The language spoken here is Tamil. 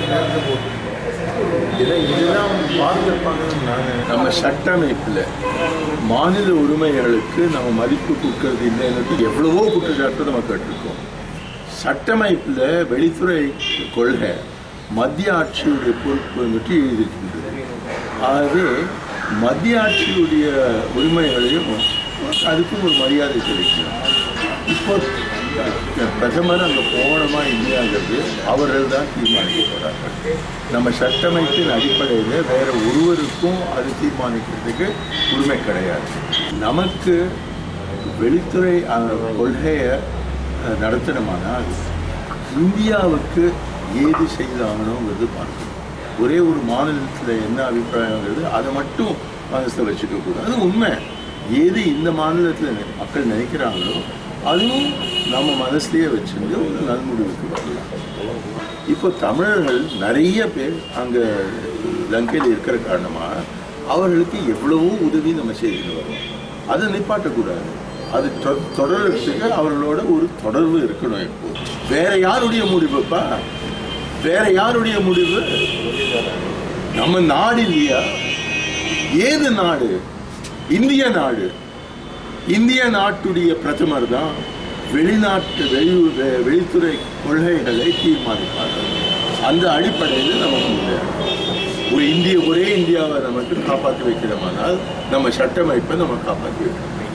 இதை இதெல்லாம் பார்த்துருப்பாங்கன்னு நான் நம்ம சட்டமைப்பில் மாநில உரிமைகளுக்கு நம்ம மதிப்பு கொடுக்கறது இல்லைன்னு எவ்வளவோ குற்றச்சாட்டு நம்ம கேட்டிருக்கோம் சட்டமைப்பில் வெளித்துறை கொள்கை மத்திய ஆட்சியுடைய பொறுப்பு பற்றி எழுதியிருக்கின்றது ஆகவே மத்திய ஆட்சியுடைய உரிமைகளையும் அதுக்கும் ஒரு மரியாதை செலுத்தணும் இப்போ பிரதமர் அங்கே போனோமா இல்லையாங்கிறது அவர்கள் தான் தீர்மானிக்க போறார்கள் நம்ம சட்டமைப்பின் அடிப்படையில் வேற ஒருவருக்கும் அது தீர்மானிக்கிறதுக்கு உரிமை கிடையாது நமக்கு வெளித்துறை அஹ், கொள்கையை அஹ், நடத்தணுமானால் இந்தியாவுக்கு ஏது செய்தாகணுங்கிறது பார்க்கணும் ஒரே ஒரு மாநிலத்தில் என்ன அபிப்பிராயங்கிறது அதை மட்டும் மனசில் வச்சுக்க கூடாது அது உண்மை எது இந்த மாநிலத்தில் மக்கள் நினைக்கிறாங்களோ அதுவும் நம்ம மனசுலயே வச்சிருந்து ஒரு நல்முடிவுக்கு வரலாம் இப்போ தமிழர்கள் நிறைய பேர் அங்கே லங்கையில் இருக்கிற காரணமாக அவர்களுக்கு எவ்வளவோ உதவி நம்ம செய்துட்டு வரோம் அதை நிப்பாட்டக்கூடாது அது தொ- தொடர்றதுக்கு அவர்களோட ஒரு தொடர்பு இருக்கணும் இப்போ வேற யாருடைய முடிவுப்பா வேற யாருடைய முடிவு நம்ம நாடு இல்லையா ஏது நாடு இந்திய நாடு இந்திய நாட்டுடைய பிரதமர் தான் வெளிநாட்டு வெளி வெ- வெளித்துறை கொள்கைகளை தீர்மானிப்பார்கள் அந்த அடிப்படையில் நமக்கு முன்னேறணும். ஒரு இந்திய ஒரே இந்தியாவை நமக்கு காப்பாற்றி வைக்கிறோமானால் நம்ம சட்டமைப்பை நம்ம காப்பாற்றி வைக்கணும்